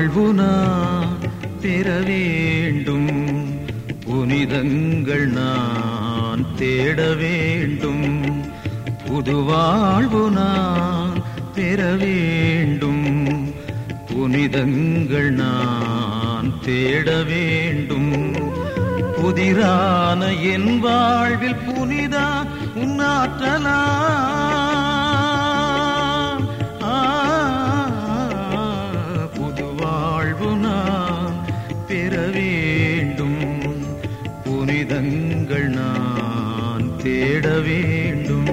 வாழ்வு நான் பெற வேண்டும் புனிதங்கள் நான் தேட வேண்டும் புது வாழ்வு நான் பெற வேண்டும் புனிதங்கள் நான் தேட வேண்டும் புதிரான என் வாழ்வில் புனிதா உன்னாற்றலா புது வாழ்வு நான் பெற வேண்டும் புனிதங்கள் நான் தேட வேண்டும்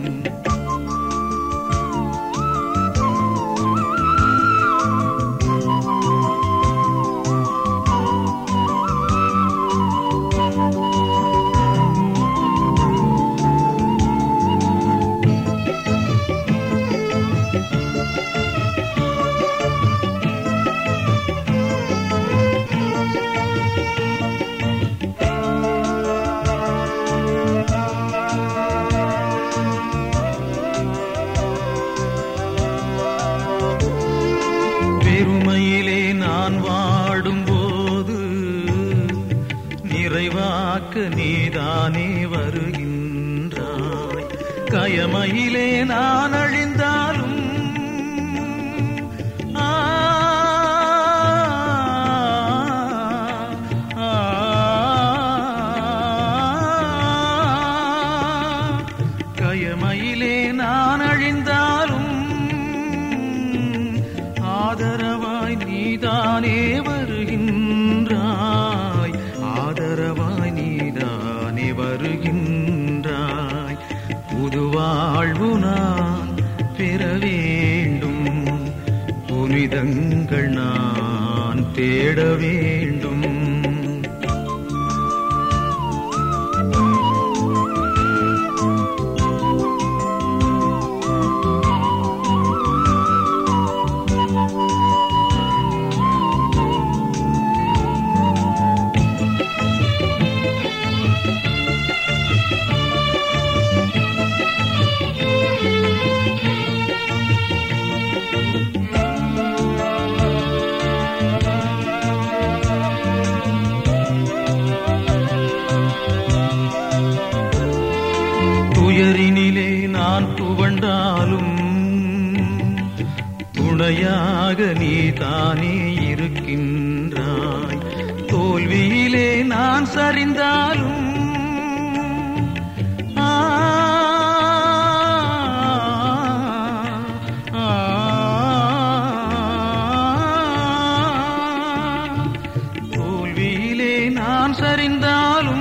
பெருமையிலே நான் வாடும்போது நிறைவாக்க நீதானே வருகின்றாய் கயமையிலே நான் அழிந்தாலும் ஆ, ஆ, கயமையிலே நான் அழிந்தாலும் ஆதரவாய் நீதானே வருகின்றாய் ஆதரவாய் நீதானே வருகின்றாய் புது வாழ்வு நான் பெற வேண்டும் புனிதங்கள் நான் தேட வேண்டும் துயரினிலே நான் துவண்டாலும் துணையாக நீ தானே இருக்கின்றாய் தோல்வியிலே நான் சரிந்தாலும் ஆ, ஆ, தோல்வியிலே நான் சரிந்தாலும்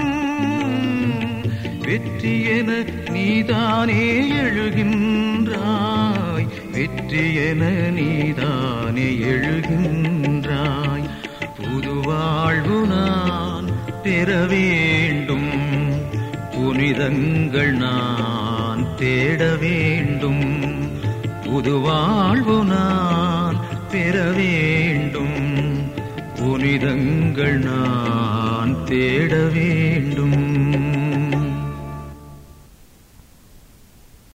வெற்றி என நீதானே எழுகின்றாய் வெற்றி என நீதானே எழுகின்றாய் புது வாழ்வு நான் பெற வேண்டும் புனிதங்கள் நான் தேட வேண்டும் புது வாழ்வு நான் பெற வேண்டும் புனிதங்கள் நான் தேட வேண்டும்